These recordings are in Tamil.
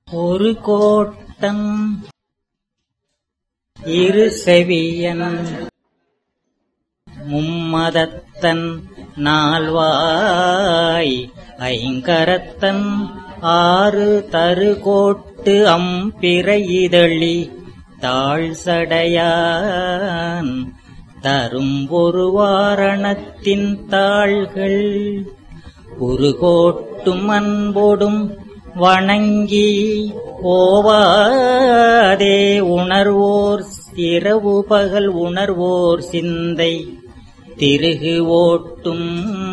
ஒரு கோட்டன் இரு செவியன் மும்மதத்தன் நால்வாய் ஐங்கரத்தன் ஆறு தருகோட்டு அம்பிறையிதழி தாழ்சடையான் தரும் ஒரு வாரணத்தின் தாள்கள் உருகோட்டும் அன்போடும் வணங்கி ஓவாதே உணர்வோர் இரவு பகல் உணர்வோர் சிந்தை திருகு ஓட்டும்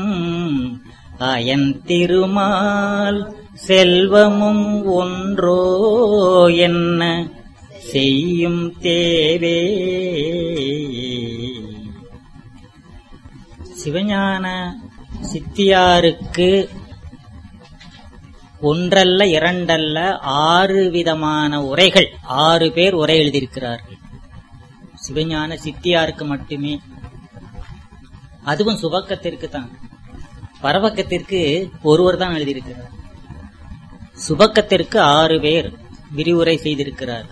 அயன் திருமால் செல்வமும் ஒன்றோ என்ன செய்யும் தேவே சிவஞான சித்தியாருக்கு ஒன்றல்ல இரண்டல்ல ஆறு விதமான உரைகள் ஆறு பேர் உரை எழுதியிருக்கிறார்கள் சிவஞான சித்தியாருக்கு மட்டுமே அதுவும் சுபக்கத்திற்கு தான் பரவக்கத்திற்கு ஒருவர் தான் எழுதியிருக்கிறார் சுபக்கத்திற்கு ஆறு பேர் விரிவுரை செய்திருக்கிறார்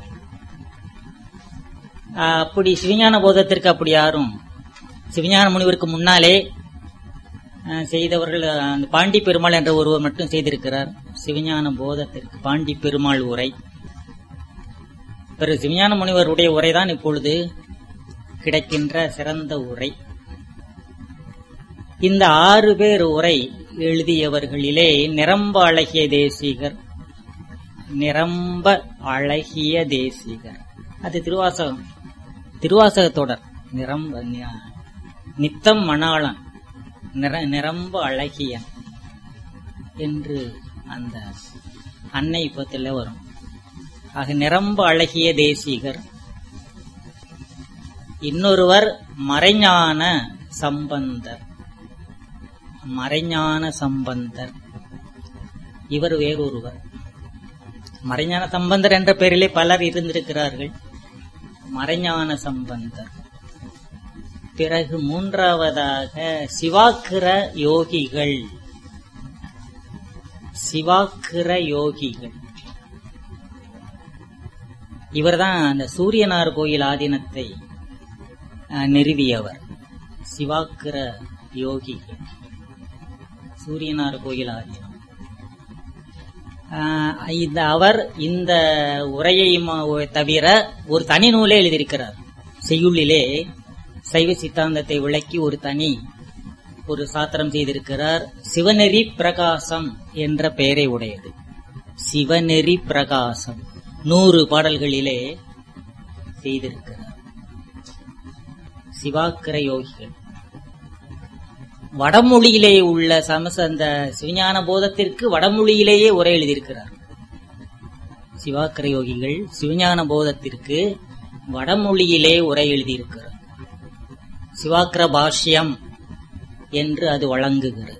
ஆஹ் அப்படி சிவஞான போதத்திற்கு அப்படி யாரும் சிவஞான முனிவருக்கு முன்னாலே ஆஹ் செய்தவர்கள் அந்த பாண்டி பெருமாள் என்ற ஒருவர் மட்டும் செய்திருக்கிறார் சிவஞான போதத்திற்கு பாண்டி பெருமாள் உரை பிறகு சிவஞான முனிவருடைய உரைதான் இப்பொழுது கிடைக்கின்ற சிறந்த உரை இந்த ஆறு பேர் உரை எழுதியவர்களிலே நிரம்ப அழகிய தேசிகர் நிரம்ப அழகிய தேசிகர் அது திருவாசகம் திருவாசக தொடர் நிரம்ப நி- நித்தம் மணாளன் நிர நிரம்ப அழகியன் என்று அந்த அன்னை பத்தில வரும் ஆக நிரம்ப அழகிய தேசிகர் இன்னொருவர் மறைஞான சம்பந்தர் மறைஞான சம்பந்தர் இவர் வேறொருவர் மறைஞான சம்பந்தர் என்ற பெயரிலே பலர் இருந்திருக்கிறார்கள் மறைஞான சம்பந்தர் பிறகு மூன்றாவதாக சிவாக்கிர யோகிகள் சிவாக்கிர யோகிகள் இவர்தான் அந்த சூரியனார் கோயில் ஆதீனத்தை அஹ், நிறுவியவர் சிவாக்கிர யோகிகள் சூரியனார் கோயில் ஆதீனம் ஆஹ் இந்த அவர் இந்த உரையை ம- தவிர ஒரு தனி நூலே எழுதியிருக்கிறார் செய்யுளிலே சைவ சித்தாந்தத்தை விளக்கி ஒரு தனி ஒரு சாத்திரம் செய்திருக்கிறார் சிவநெறி பிரகாசம் என்ற பெயரை உடையது சிவநெறி பிரகாசம் நூறு பாடல்களிலே செய்திருக்கிறார் சிவாக்கிர யோகிகள் வடமொழியிலே உள்ள சமச அந்த சிவஞான போதத்திற்கு வடமொழியிலேயே உரை எழுதியிருக்கிறார் சிவாக்கிர யோகிகள் சிவஞான போதத்திற்கு வடமொழியிலே உரை எழுதியிருக்கிறார் சிவாக்கிர பாஷ்யம் என்று அது வழங்குகிறது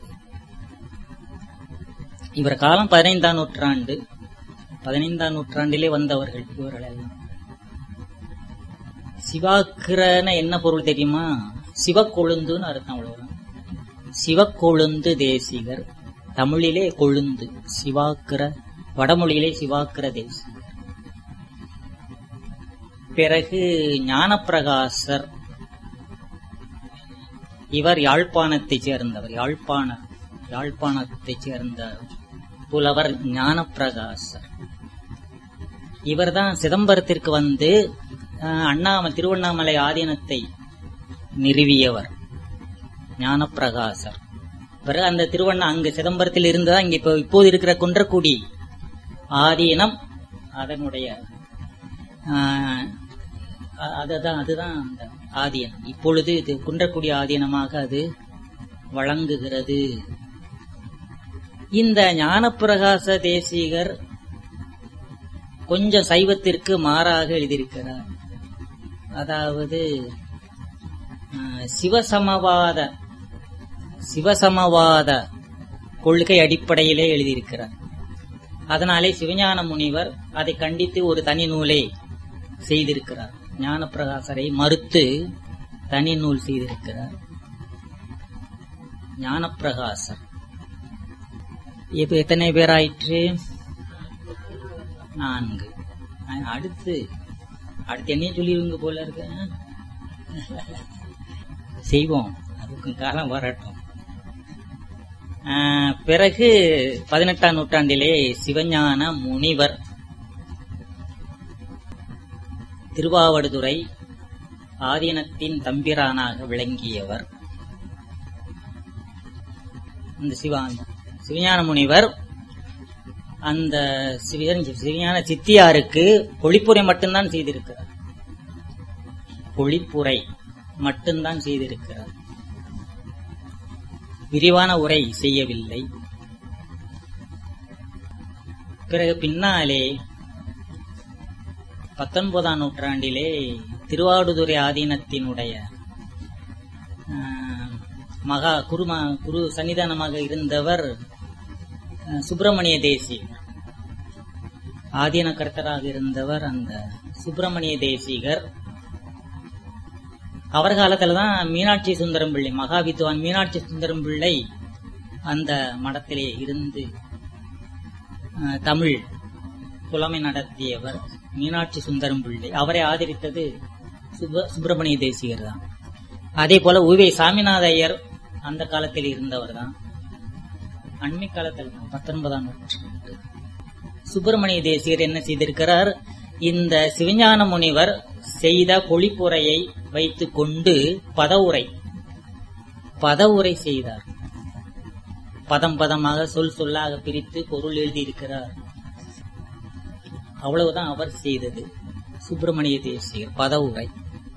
இவர் காலம் பதினைந்தாம் நூற்றாண்டு பதினைந்தாம் நூற்றாண்டிலே வந்தவர்கள் இவர்கள் எல்லாம் சிவாக்கிரன என்ன பொருள் தெரியுமா சிவக்கொழுந்துன்னு அர்த்தம் அவ்வளவுதான் சிவக்கொழுந்து தேசிகர் தமிழிலே கொழுந்து சிவாக்கிர வடமொழியிலே சிவாக்கிர தேசிகர் பிறகு ஞானப்பிரகாசர் இவர் யாழ்ப்பாணத்தைச் சேர்ந்தவர் யாழ்ப்பாணர் யாழ்ப்பாணத்தைச் சேர்ந்த புலவர் ஞானப்பிரகாசர் இவர்தான் சிதம்பரத்திற்கு வந்து அஹ், அண்ணாமலை திருவண்ணாமலை ஆதீனத்தை நிறுவியவர் ஞானப்பிரகாசர் பிறகு அந்த திருவண்ணா அங்கு சிதம்பரத்தில் இருந்ததா இங்க இப்போ இப்போது இருக்கிற குன்றக்குடி ஆதீனம் அதனுடைய ஆஹ், அ- அதுதான் அதுதான் அந்த ஆதீனம் இப்பொழுது இது குன்றக்குடி ஆதீனமாக அது வழங்குகிறது இந்த ஞானப்பிரகாச தேசிகர் கொஞ்சம் சைவத்திற்கு மாறாக எழுதியிருக்கிறார் அதாவது ஆஹ், சிவசமவாத சிவசமவாத கொள்கை அடிப்படையிலே எழுதியிருக்கிறார் அதனாலே சிவஞான முனிவர் அதை கண்டித்து ஒரு தனி நூலை செய்திருக்கிறார் ஞானப்பிரகாசரை மறுத்து தனி நூல் செய்திருக்கிறார் ஞானப்பிரகாசர் இப்ப எத்தனை பேர் ஆயிற்று நான்கு அஹ் அடுத்து அடுத்து என்னையும் சொல்லிடுவீங்க போல இருக்க செய்வோம் அதுக்கும் காலம் வரட்டும் ஆஹ் பிறகு பதினெட்டாம் நூற்றாண்டிலே சிவஞான முனிவர் திருவாவடுதுறை ஆதீனத்தின் தம்பிரானாக விளங்கியவர் இந்த சிவா சிவஞான முனிவர் அந்த சிவ- சிவஞான சித்தியாருக்கு பொழிப்புரை மட்டும்தான் செய்திருக்கிறார் பொழிப்புரை மட்டும்தான் செய்திருக்கிறார் விரிவான உரை செய்யவில்லை பிறகு பின்னாலே பத்தொன்பதாம் நூற்றாண்டிலே திருவாடுதுறை ஆதீனத்தினுடைய ஆஹ், மகா குருமா குரு சன்னிதானமாக இருந்தவர் அஹ், சுப்பிரமணிய தேசி ஆதீன கர்த்தராக இருந்தவர் அந்த சுப்பிரமணிய தேசிகர் அவர் காலத்துல தான் மீனாட்சி சுந்தரம் பிள்ளை மகா வித்வான் மீனாட்சி சுந்தரம் பிள்ளை அந்த மடத்திலே இருந்து அஹ், தமிழ் புலமை நடத்தியவர் மீனாட்சி சுந்தரம் பிள்ளை அவரை ஆதரித்தது சுப்ப- சுப்பிரமணிய தேசிகர் தான் அதே போல உவே சாமிநாத ஐயர் அந்த காலத்தில் இருந்தவர் தான் அண்மை காலத்தில் தான், பத்தொன்பதாம் நூற்றாண்டு சுப்பிரமணிய தேசிகர் என்ன செய்திருக்கிறார் இந்த சிவஞான முனிவர் செய்த பொழிப்புரையை வைத்துக் கொண்டு பதவுரை பதவுரை செய்தார் பதம் பதமாக சொல் சொல்லாக பிரித்து பொருள் எழுதியிருக்கிறார் அவ்வளவுதான் அவர் செய்தது சுப்பிரமணிய தேசிகர் பதவுரை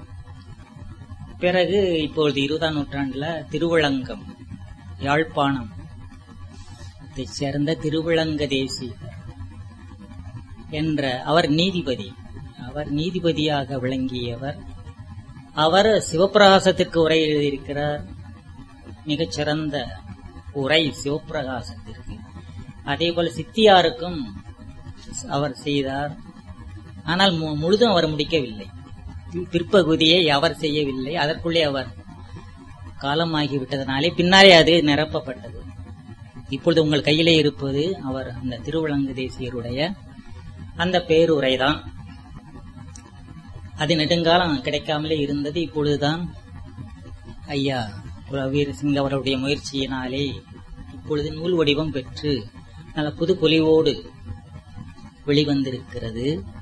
பிறகு இப்பொழுது இருபதாம் நூற்றாண்டுல திருவிளங்கம் யாழ்ப்பாணம் இதைச் சேர்ந்த திருவிளங்க தேசிகர் என்ற அவர் நீதிபதி அவர் நீதிபதியாக விளங்கியவர் அவர் சிவப்பிரகாசத்திற்கு உரை எழுதியிருக்கிறார் மிகச்சிறந்த உரை சிவப்பிரகாசத்திற்கு அதே போல சித்தியாருக்கும் அவர் செய்தார் ஆனால் மு- முழுதும் அவர் முடிக்கவில்லை பி- பிற்பகுதியை அவர் செய்யவில்லை அதற்குள்ளே அவர் காலமாகிவிட்டதனாலே பின்னாலே அது நிரப்பப்பட்டது இப்பொழுது உங்கள் கையிலே இருப்பது அவர் அந்த திருவிளங்கு தேசியருடைய அந்த பேருரைதான் அது நெடுங்காலம் கிடைக்காமலே இருந்தது இப்பொழுதுதான் ஐயா வீர சிங் அவருடைய முயற்சியினாலே இப்பொழுது நூல் வடிவம் பெற்று நல்ல புது பொலிவோடு வெளிவந்திருக்கிறது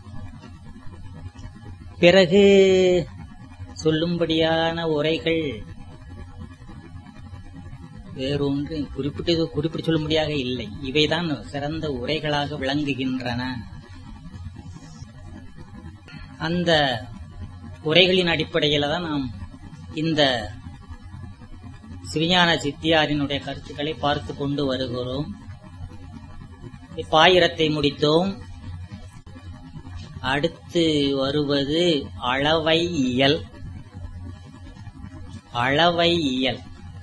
பிறகு சொல்லும்படியான உரைகள் வேறொன்று குறிப்பிட்டு குறிப்பிட்டு சொல்லும்படியாக இல்லை இவைதான் சிறந்த உரைகளாக விளங்குகின்றன அந்த உரைகளின் அடிப்படையில தான் நாம் இந்த சிவஞான சித்தியாரினுடைய கருத்துக்களை பார்த்து கொண்டு வருகிறோம் பாயிரத்தை முடித்தோம் அடுத்து வருவது அளவை இயல் அளவை இயல்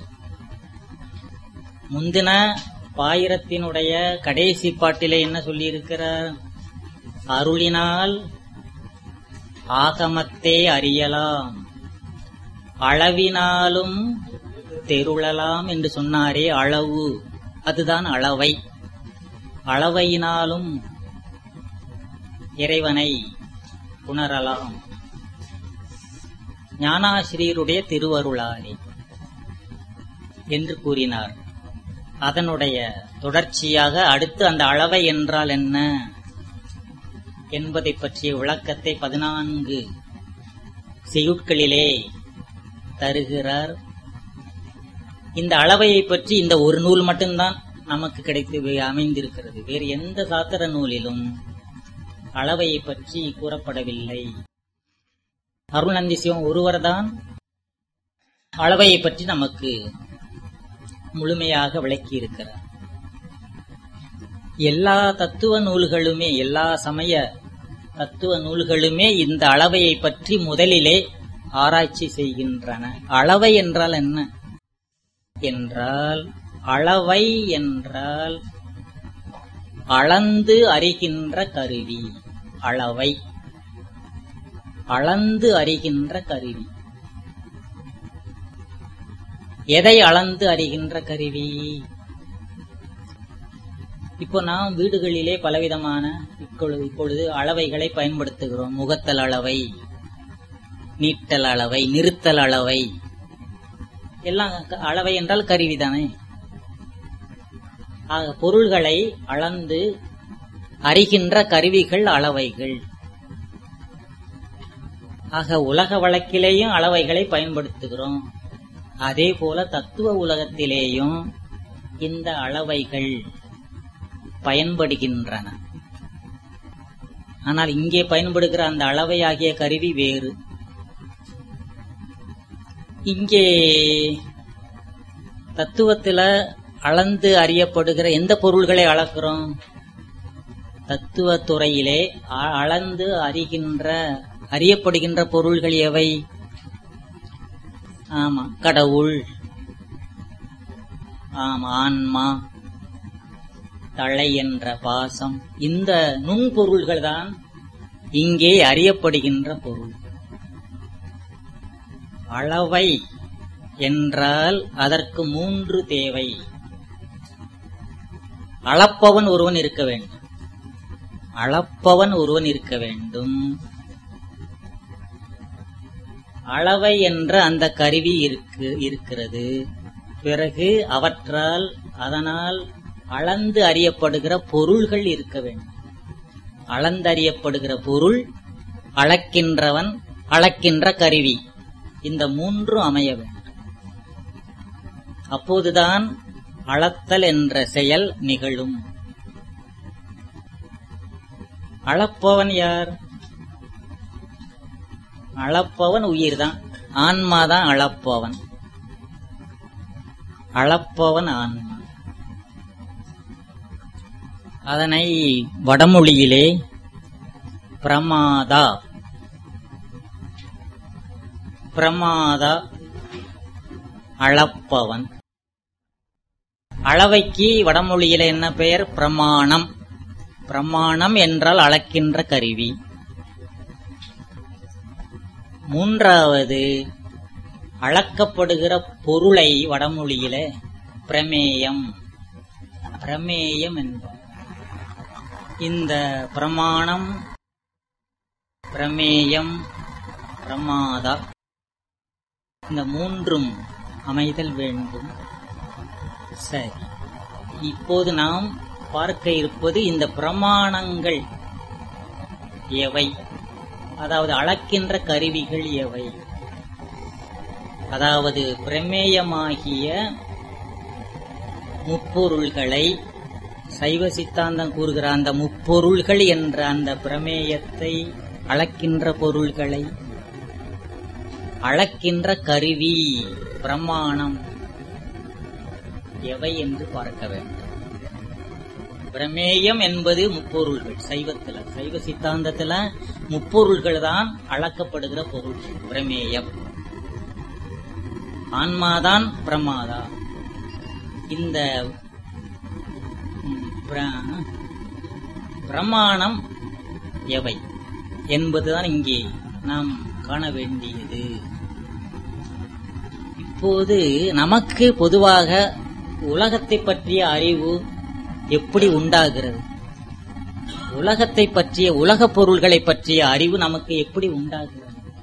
முந்தின பாயிரத்தினுடைய கடைசி பாட்டிலே என்ன சொல்லியிருக்கிறார் அருளினால் ஆகமத்தை அறியலாம் அளவினாலும் தெருளலாம் என்று சொன்னாரே அளவு அதுதான் அளவை அளவையினாலும் இறைவனை உணரலாம் ஞானாசிரியருடைய திருவருளாலே என்று கூறினார் அதனுடைய தொடர்ச்சியாக அடுத்து அந்த அளவை என்றால் என்ன என்பதை பற்றிய விளக்கத்தை பதினான்கு செய்யுட்களிலே தருகிறார் இந்த அளவையை பற்றி இந்த ஒரு நூல் மட்டும்தான் நமக்கு கிடைத்து வே- அமைந்திருக்கிறது வேறு எந்த சாத்திர நூலிலும் அளவையை பற்றி கூறப்படவில்லை அருள்நந்தி சிவம் ஒருவர்தான் அளவையை பற்றி நமக்கு முழுமையாக விளக்கி இருக்கிறார் எல்லா தத்துவ நூல்களுமே எல்லா சமய தத்துவ நூல்களுமே இந்த அளவையை பற்றி முதலிலே ஆராய்ச்சி செய்கின்றன அளவை என்றால் என்ன என்றால் அளவை என்றால் அளந்து அறிகின்ற கருவி அளவை அளந்து அறிகின்ற கருவி எதை அளந்து அறிகின்ற கருவி இப்போ நாம் வீடுகளிலே பலவிதமான இப்பொழுது இப்பொழுது அளவைகளை பயன்படுத்துகிறோம் முகத்தல் அளவை நீட்டல் அளவை நிறுத்தல் அளவை எல்லாம் க- அளவை என்றால் கருவிதானே ஆக பொருள்களை அளந்து அறிகின்ற கருவிகள் அளவைகள் ஆக உலக வழக்கிலேயும் அளவைகளை பயன்படுத்துகிறோம் அதே போல தத்துவ உலகத்திலேயும் இந்த அளவைகள் பயன்படுகின்றன ஆனால் இங்கே பயன்படுகிற அந்த அளவையாகிய கருவி வேறு இங்கே தத்துவத்துல அளந்து அறியப்படுகிற எந்த பொருள்களை அளக்கிறோம் தத்துவ துறையிலே அ- அளந்து அறிகின்ற அறியப்படுகின்ற பொருள்கள் எவை ஆமா கடவுள் ஆமா ஆன்மா தலை என்ற பாசம் இந்த நுண்பொருள்கள் தான் இங்கே அறியப்படுகின்ற பொருள் அளவை என்றால் அதற்கு மூன்று தேவை அளப்பவன் ஒருவன் இருக்க வேண்டும் அளப்பவன் ஒருவன் இருக்க வேண்டும் அளவை என்ற அந்த கருவி இருக்கு இருக்கிறது பிறகு அவற்றால் அதனால் அளந்து அறியப்படுகிற பொருள்கள் இருக்க வேண்டும் அளந்தறியப்படுகிற பொருள் அளக்கின்றவன் அளக்கின்ற கருவி இந்த மூன்று அமைய வேண்டும் அப்போதுதான் அளத்தல் என்ற செயல் நிகழும் அளப்பவன் யார் அளப்பவன் உயிர்தான் ஆன்மாதான் அளப்பவன் அளப்பவன் ஆன்மா அதனை வடமொழியிலே பிரமாதா பிரமாதா அளப்பவன் அளவைக்கு வடமொழியில என்ன பெயர் பிரமாணம் பிரமாணம் என்றால் அளக்கின்ற கருவி மூன்றாவது அளக்கப்படுகிற பொருளை வடமொழியில பிரமேயம் பிரமேயம் என்பார் இந்த பிரமாணம் பிரமேயம் பிரமாதா இந்த மூன்றும் அமைதல் வேண்டும் சரி இப்போது நாம் பார்க்க இருப்பது இந்த பிரமாணங்கள் எவை அதாவது அளக்கின்ற கருவிகள் எவை அதாவது பிரமேயமாகிய முப்பொருள்களை சைவ சித்தாந்தம் கூறுகிற அந்த முப்பொருள்கள் என்ற அந்த பிரமேயத்தை அளக்கின்ற பொருள்களை அளக்கின்ற கருவி பிரமாணம் எவை என்று பார்க்க வேண்டும் பிரமேயம் என்பது முப்பொருள்கள் சைவத்துல சைவ சித்தாந்தத்துல முப்பொருள்கள் தான் அளக்கப்படுகிற பொருள் பிரமேயம் ஆன்மாதான் பிரமாதா இந்த ம், பிர- பிரமாணம் எவை என்பதுதான் இங்கே நாம் காண வேண்டியது இப்போது நமக்கு பொதுவாக உலகத்தை பற்றிய அறிவு எப்படி உண்டாகிறது உலகத்தை பற்றிய உலகப் பொருள்களை பற்றிய அறிவு நமக்கு எப்படி உண்டாகிறது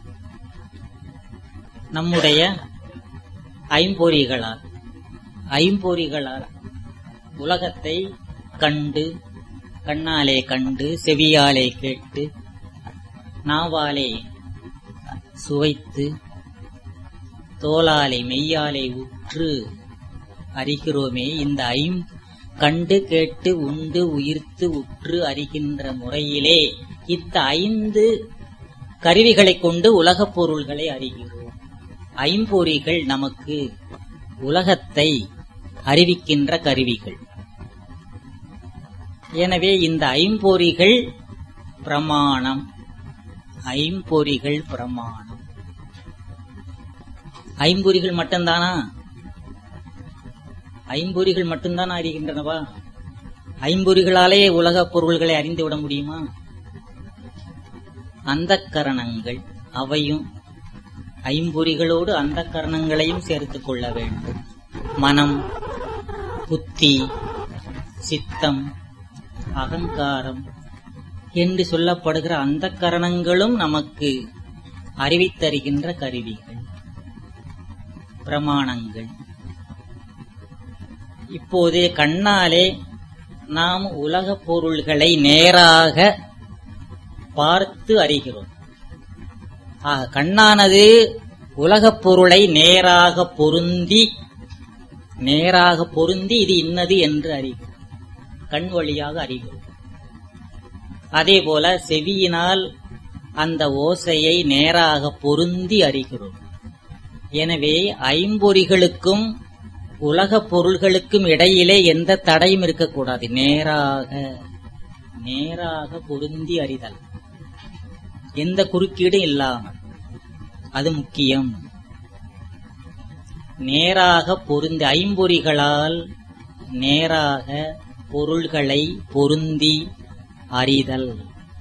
நம்முடைய ஐம்பொறிகளால் ஐம்பொறிகளால் உலகத்தை கண்டு கண்ணாலே கண்டு செவியாலே கேட்டு நாவாலே சுவைத்து தோலாலே மெய்யாலே உற்று அறிகிறோமே இந்த ஐம் கண்டு கேட்டு உண்டு உயிர்த்து உற்று அறிகின்ற முறையிலே இந்த ஐந்து கருவிகளைக் கொண்டு உலகப் பொருள்களை அறிகிறோம் ஐம்பொறிகள் நமக்கு உலகத்தை அறிவிக்கின்ற கருவிகள் எனவே இந்த ஐம்பொறிகள் பிரமாணம் ஐம்பொறிகள் பிரமாணம் ஐம்பொறிகள் மட்டும்தானா ஐம்பொறிகள் மட்டும்தான் அறிகின்றனவா ஐம்பொறிகளாலே உலகப் பொருள்களை அறிந்து விட முடியுமா அந்த கரணங்கள் அவையும் ஐம்பொறிகளோடு அந்த கரணங்களையும் சேர்த்துக் கொள்ள வேண்டும் மனம் புத்தி சித்தம் அகங்காரம் என்று சொல்லப்படுகிற அந்த கரணங்களும் நமக்கு அறிவித்தருகின்ற கருவிகள் பிரமாணங்கள் இப்போது கண்ணாலே நாம் உலகப் பொருள்களை நேராக பார்த்து அறிகிறோம் ஆக கண்ணானது உலகப் பொருளை நேராக பொருந்தி நேராக பொருந்தி இது இன்னது என்று அறிகிறோம் கண் வழியாக அறிகிறோம் அதே போல செவியினால் அந்த ஓசையை நேராக பொருந்தி அறிகிறோம் எனவே ஐம்பொறிகளுக்கும் உலகப் பொருள்களுக்கும் இடையிலே எந்த தடையும் இருக்கக்கூடாது நேராக நேராக பொருந்தி அறிதல் எந்த குறுக்கீடும் இல்லாமல் அது முக்கியம் நேராக பொருந்தி ஐம்பொறிகளால் நேராக பொருள்களை பொருந்தி அறிதல்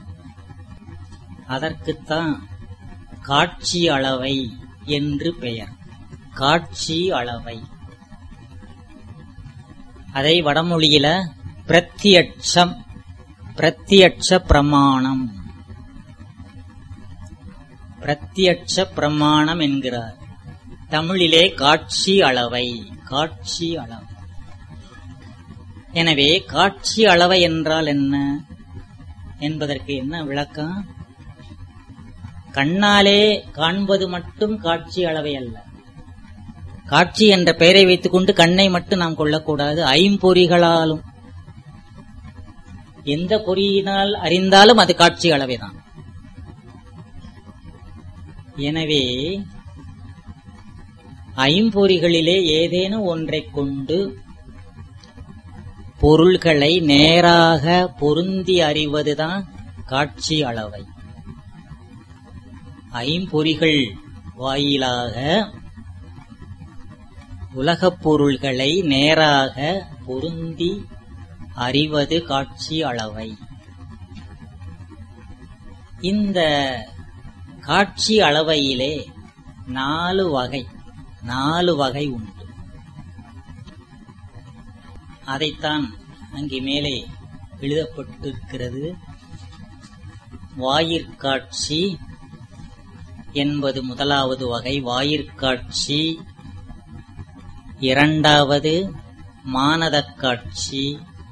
அதற்குத்தான் காட்சி அளவை என்று பெயர் காட்சி அளவை அதை வடமொழியில பிரத்தியட்சம் பிரத்தியட்ச பிரமாணம் பிரத்தியட்ச பிரமாணம் என்கிறார் தமிழிலே காட்சி அளவை காட்சி அளவை எனவே காட்சி அளவை என்றால் என்ன என்பதற்கு என்ன விளக்கம் கண்ணாலே காண்பது மட்டும் காட்சி அளவை அல்ல காட்சி என்ற பெயரை வைத்துக்கொண்டு கண்ணை மட்டும் நாம் கொள்ளக்கூடாது ஐம்பொறிகளாலும் எந்த பொறியினால் அறிந்தாலும் அது காட்சி அளவைதான் எனவே ஐம்பொறிகளிலே ஏதேனும் ஒன்றைக் கொண்டு பொருள்களை நேராக பொருந்தி அறிவதுதான் காட்சி அளவை ஐம்பொறிகள் வாயிலாக உலகப் பொருள்களை நேராக பொருந்தி அறிவது காட்சி அளவை இந்த காட்சி அளவையிலே நாலு வகை நாலு வகை உண்டு அதைத்தான் அங்கே மேலே எழுதப்பட்டிருக்கிறது வாயிற்காட்சி என்பது முதலாவது வகை வாயிற்காட்சி இரண்டாவது மானதக் காட்சி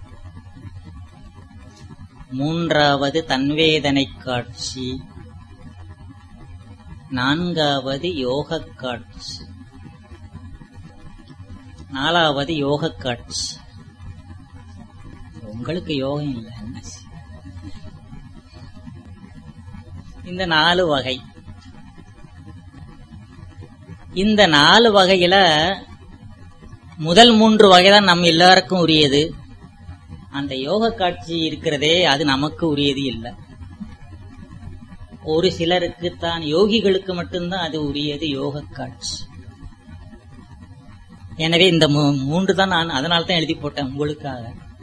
மூன்றாவது தன்வேதனைக் காட்சி நான்காவது யோகக் காட்சி நாலாவது யோகக் காட்சி உங்களுக்கு யோகம் இல்லை என்ன செய்ய? இந்த நாலு வகை இந்த நாலு வகையில முதல் மூன்று வகை தான் நம்ம எல்லாருக்கும் உரியது அந்த யோக காட்சி இருக்கிறதே அது நமக்கு உரியது இல்லை ஒரு சிலருக்கு தான் யோகிகளுக்கு மட்டும்தான் அது உரியது யோக காட்சி எனவே இந்த மூ- மூன்று தான் நான் அதனால தான் எழுதி போட்டேன் உங்களுக்காக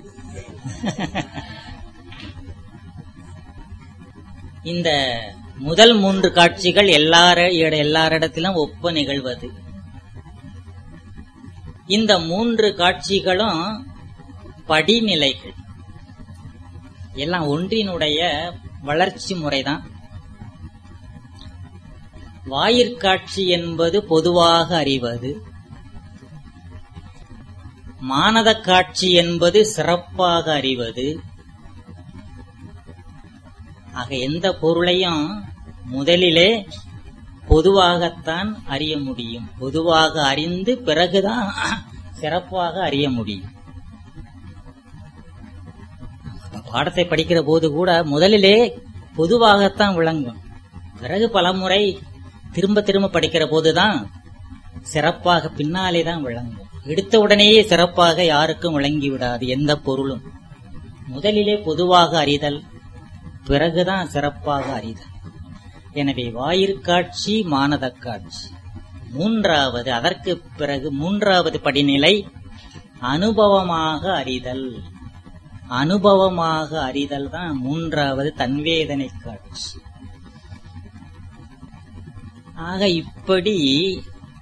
இந்த முதல் மூன்று காட்சிகள் எல்லார எல்லாரிடத்திலும் ஒப்ப நிகழ்வது இந்த மூன்று காட்சிகளும் படிநிலைகள் எல்லாம் ஒன்றினுடைய வளர்ச்சி முறைதான் வாயிற்காட்சி என்பது பொதுவாக அறிவது மானதக் காட்சி என்பது சிறப்பாக அறிவது ஆக எந்த பொருளையும் முதலிலே பொதுவாகத்தான் அறிய முடியும் பொதுவாக அறிந்து பிறகுதான் சிறப்பாக அறிய முடியும் பாடத்தை படிக்கிற போது கூட முதலிலே பொதுவாகத்தான் விளங்கும் பிறகு பலமுறை திரும்ப திரும்ப படிக்கிற போதுதான் சிறப்பாக பின்னாலே தான் விளங்கும் எடுத்த உடனேயே சிறப்பாக யாருக்கும் விளங்கி விடாது எந்த பொருளும் முதலிலே பொதுவாக அறிதல் பிறகுதான் சிறப்பாக அறிதல் எனவே வாயிற்காட்சி மானதக் காட்சி மூன்றாவது அதற்கு பிறகு மூன்றாவது படிநிலை அனுபவமாக அறிதல் அனுபவமாக அறிதல் தான் மூன்றாவது தன்வேதனை காட்சி ஆக இப்படி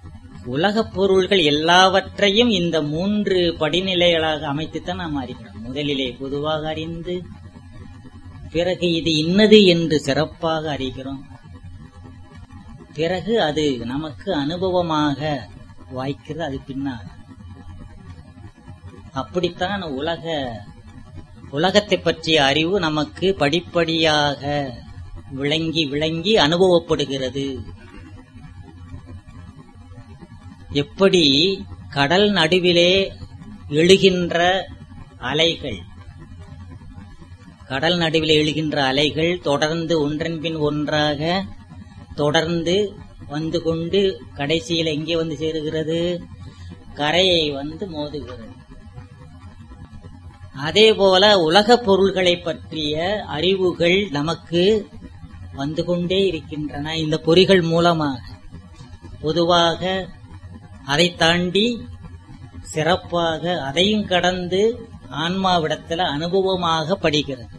உலகப் பொருள்கள் எல்லாவற்றையும் இந்த மூன்று படிநிலைகளாக அமைத்துத்தான் நாம் அறிகிறோம் முதலிலே பொதுவாக அறிந்து பிறகு இது இன்னது என்று சிறப்பாக அறிகிறோம் பிறகு அது நமக்கு அனுபவமாக வாய்க்கிறது அது பின்னால் அப்படித்தான் உலக உலகத்தை பற்றிய அறிவு நமக்கு படிப்படியாக விளங்கி விளங்கி அனுபவப்படுகிறது எப்படி கடல் நடுவிலே எழுகின்ற அலைகள் கடல் நடுவில் எழுகின்ற அலைகள் தொடர்ந்து ஒன்றன் பின் ஒன்றாக தொடர்ந்து வந்து கொண்டு கடைசியில் எங்கே வந்து சேருகிறது கரையை வந்து மோதுகிறது அதே போல உலக பொருள்களை பற்றிய அறிவுகள் நமக்கு வந்து கொண்டே இருக்கின்றன இந்த பொறிகள் மூலமாக பொதுவாக அதை தாண்டி சிறப்பாக அதையும் கடந்து ஆன்மாவிடத்துல அனுபவமாக படிக்கிறது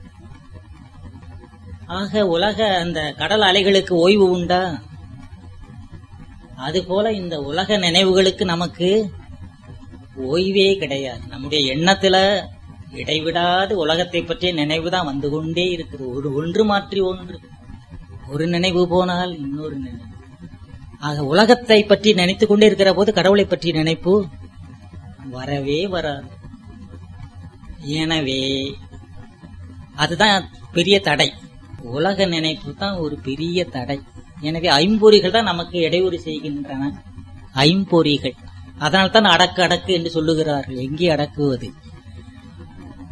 ஆக உலக அந்த கடல் அலைகளுக்கு ஓய்வு உண்டா அதுபோல இந்த உலக நினைவுகளுக்கு நமக்கு ஓய்வே கிடையாது நம்முடைய எண்ணத்துல இடைவிடாது உலகத்தை பற்றிய நினைவு தான் வந்து கொண்டே இருக்குது ஒரு ஒன்று மாற்றி ஒன்று ஒரு நினைவு போனால் இன்னொரு நினைவு ஆக உலகத்தை பற்றி நினைத்துக் கொண்டே இருக்கிற போது கடவுளை பற்றி நினைப்பு வரவே வராது எனவே அதுதான் பெரிய தடை உலக நினைப்பு தான் ஒரு பெரிய தடை எனவே ஐம்பொறிகள் தான் நமக்கு இடையூறு செய்கின்றன ஐம்பொறிகள் அதனால்தான் அடக்கு அடக்கு என்று சொல்லுகிறார்கள் எங்கே அடக்குவது